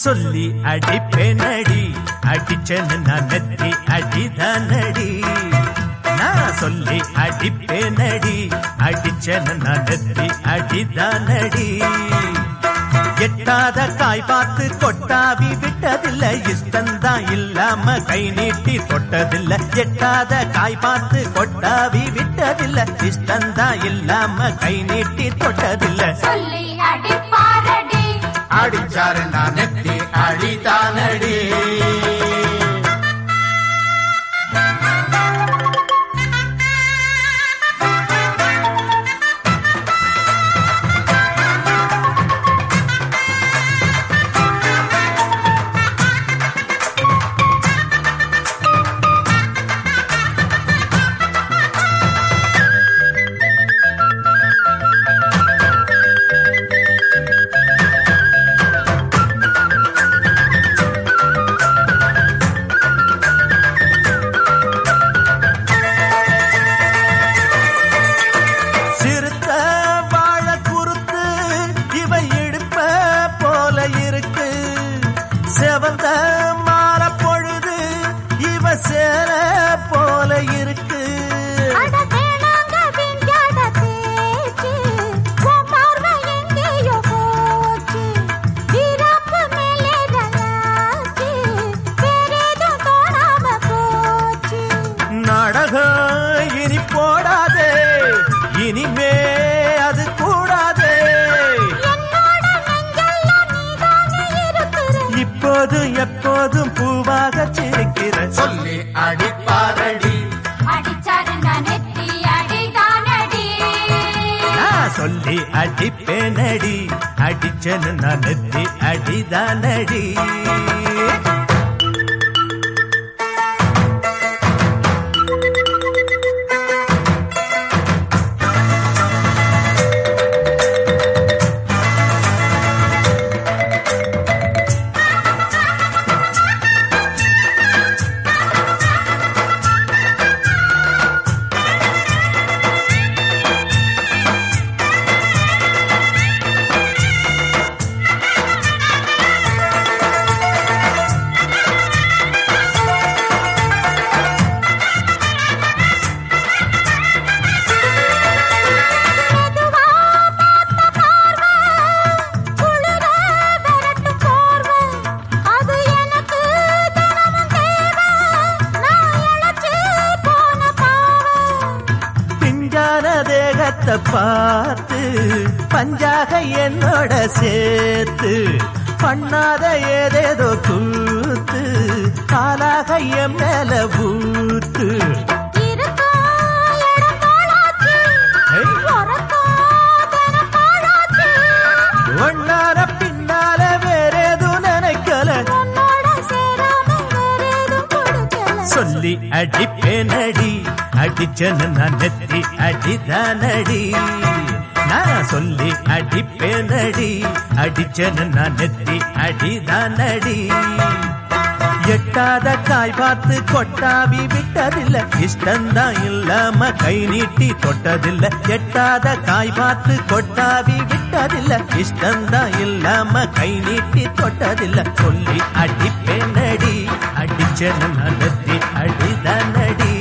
சொல்லி அடிப்பேனடி அடிச்சேன்னு நான் நெத்தி அடிதானடி நான் சொல்லி அடிப்பேனடி அடிச்சேன்னு நான் நெத்தி அடிதானடி எட்டாத காய் பார்த்து கொட்டாவி விட்டதில்ல இஷ்டந்தான் இல்லாம கை நீட்டி தொட்டதில்ல எட்டாத காய் பார்த்து கொட்டாவி விட்டதில்ல இஷ்டந்தான் இல்லாம கை நீட்டி தொட்டதில்ல சொல்லி அடிப்பாரடி அடிச்சாரு நான் நெத்தி அடிதானடி சிறுத்த வாழ குறுத்து இவை இடுப்ப போல இருக்கு செவந்த மாற பொழுது இவ சேர போல இருக்கு அட வேணாங்க விஞ்ஞான பேச்சு உன் பார்வை எங்கேயோ போச்சு வீராப்பு மேலே ரலாச்சு வேறேதும் தோணாம போச்சு நாடகம் இனி போடாதே இனிமே அது கூடாதே என்னோட நெஞ்செல்லாம் நீதானே இருக்கிற இப்போதும் எப்போதும் பூவாக சிரிக்கிற சொல்லி அடிப்பாரடி அடிச்சாரு நான் நெத்தி அடிதானடி நான் சொல்லி அடிப்பேனடி அடிச்சேன்னு நான் நெத்தி அடிதானடி மெதுவா பார்த்த பார்வை, குளிர விரட்டு போர்வை. அது எனக்கு தினமும் தேவை. நான் இளைச்சு போன பாவை. பிஞ்சான தேகத்தை பார்த்து பஞ்சாக என்னோட சேர்த்து பண்ணாத ஏதேதோ கூத்து காலாக என் மேல பூத்து இருக்கும் இடம் போலாச்சு. ஏய். உறக்கம் தினம் பாழாச்சு. ஒன்னார பின்னால வேறேதும் நினைக்கல உன்னோட சேராம வேறேதும் கொடுக்கல. சொல்லி அடிப்பேனடி அடிச்சேன்னு நான் நெத்தி அடிதானடி நான் சொல்லி அடிப்பேனடி அடிச்சேன்னு நான் நெத்தி அடிதானடி எட்டாத காய் பார்த்து கொட்டாவி விட்டதில்ல இஷ்டந்தான் இல்லாம கை நீட்டி தொட்டதில்ல எட்டாத காய் பார்த்து கொட்டாவி விட்டதில்ல இஷ்டந்தான் இல்லாம கை நீட்டி தொட்டதில்ல சொல்லி அடிப்பேனடி அடிச்சேன்னு நான் நெத்தி அடிதானடி